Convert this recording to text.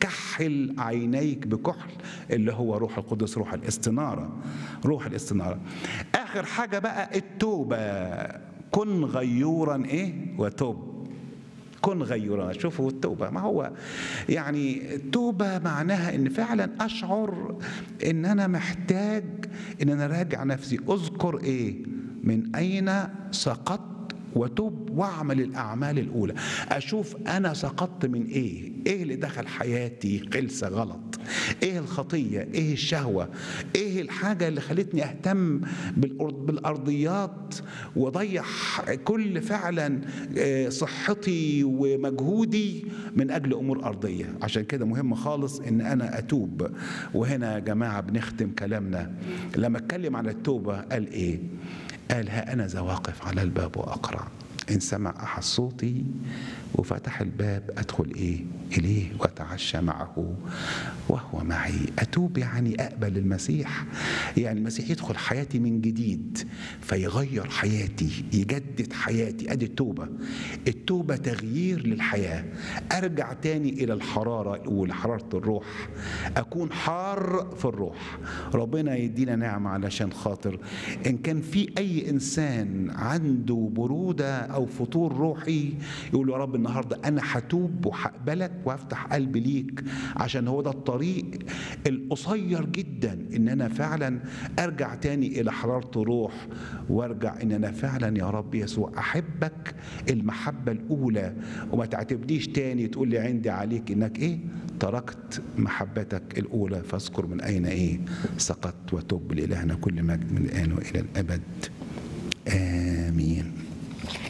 كحل عينيك بكحل اللي هو روح القدس روح الاستنارة روح الاستنارة آخر حاجة بقى التوبة كن غيورا إيه وتوب كن غيورا شوفوا التوبة ما هو يعني التوبة معناها ان فعلا اشعر ان انا محتاج ان انا راجع نفسي اذكر ايه من اين سقطت وتوب واعمل الاعمال الاولى اشوف انا سقطت من ايه ايه اللي دخل حياتي غلسه غلط ايه الخطيه ايه الشهوه ايه الحاجه اللي خلتني اهتم بالارضيات واضيع كل فعلا صحتي ومجهودي من اجل امور ارضيه عشان كده مهم خالص ان انا اتوب وهنا يا جماعه بنختم كلامنا لما اتكلم عن التوبه قال ايه قال ها أنا ذا واقف على الباب وأقرع إن سمع أحد صوتي وفتح الباب أدخل إيه إليه وأتعشى معه وهو معي أتوب يعني أقبل المسيح يعني المسيح يدخل حياتي من جديد فيغير حياتي يجدد حياتي أدي التوبة التوبة تغيير للحياة أرجع تاني إلى الحرارة الأولى حرارة الروح أكون حار في الروح ربنا يدينا نعمة علشان خاطر إن كان في أي إنسان عنده برودة أو فطور روحي يقول يا رب النهاردة أنا هتوب وهقبلك وهفتح قلبي ليك عشان هو ده الطريق القصير جدا ان انا فعلا ارجع تاني الى حراره الروح وارجع ان انا فعلا يا رب يسوع احبك المحبه الاولى وما تعتبنيش تاني تقول لي عندي عليك انك ايه تركت محبتك الاولى فاذكر من اين ايه سقطت وتوب لالهنا كل مجد من الان والى الابد امين